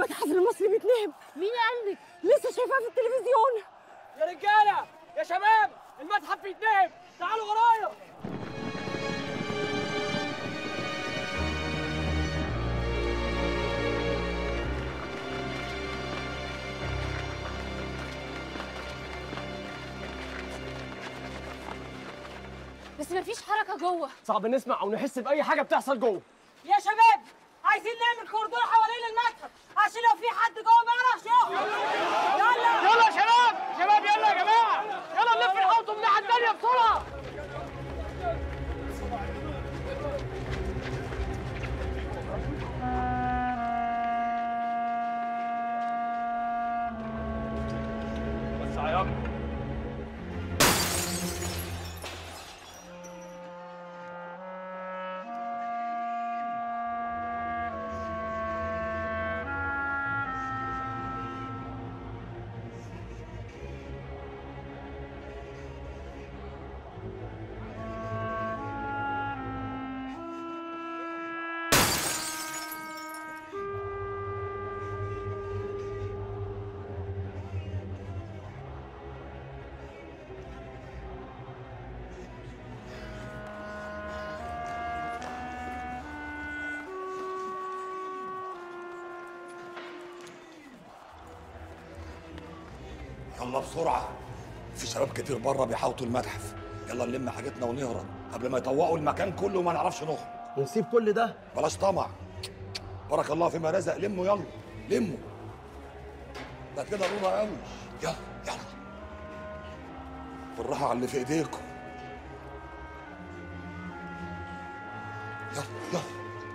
المتحف المصري بيتنهب مين قال لك لسه شايفاه في التلفزيون يا رجاله يا شباب المتحف بيتنهب تعالوا ورايا بس مفيش حركه جوه صعب نسمع او نحس باي حاجه بتحصل جوه يا شباب عايزين نعمل كوردون حوالين المتحف عشان لو في حد جوه ما يعرفش يخرج يلا يلا يا شباب شباب يلا يا جماعه يلا نلف الحوض من الناحيه الثانيه بسرعه بس يا يلا بسرعة في شباب كتير بره بيحاوطوا المتحف يلا نلم حاجتنا ونهرب قبل ما يطوقوا المكان كله وما نعرفش نخرج ونسيب كل ده بلاش طمع بارك الله فيما رزق لموا يلا لموا ده كده ضرورة قوي يلا يلا بالراحة على اللي في ايديكم يلا يلا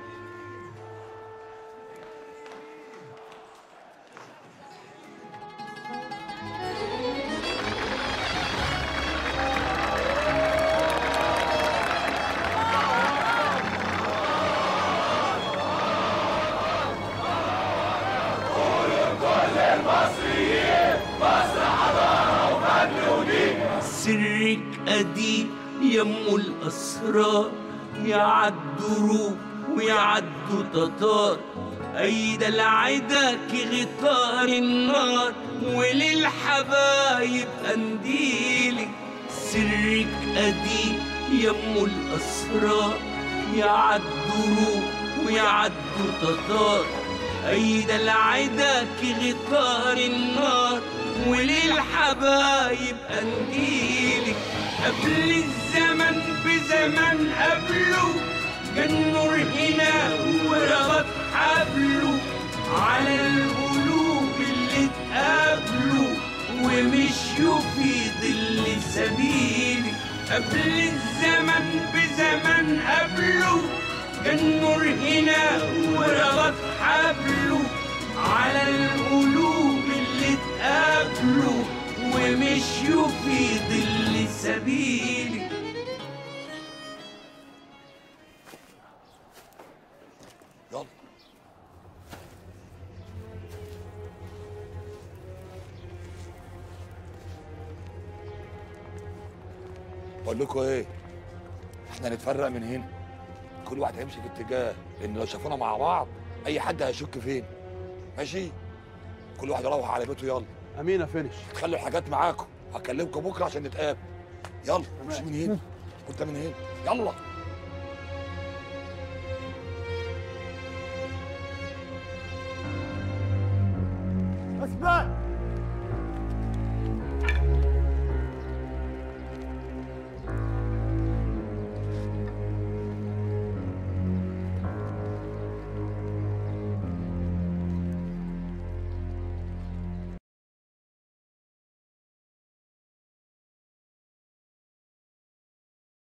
سرك قديم يمو الأسرار يعد دروب ويعدوا تتار أيد العداك غطار النار وللحبايب قنديلك سرك قديم يمو الأسرار يعد دروب ويعدوا تتار أيد العداك غطار النار وللحبايب قنديلك قبل الزمن بزمن قبله كان نور هنا وربط حبله على القلوب اللي اتقابلوا ومشيوا في ظل سبيلك قبل الزمن بزمن قبله كان نور هنا وربط حبله على القلوب اللي اتقابلوا ومشيوا في ظل سبيلك يلا بقول لكم ايه احنا نتفرق من هنا كل واحد هيمشي في اتجاه لان لو شافونا مع بعض اي حد هيشك فين ماشي كل واحد يروح على بيته يلا امينه فينش خلوا الحاجات معاكم هكلمكم بكره عشان نتقابل يلا امشي من هنا وانت من هنا يلا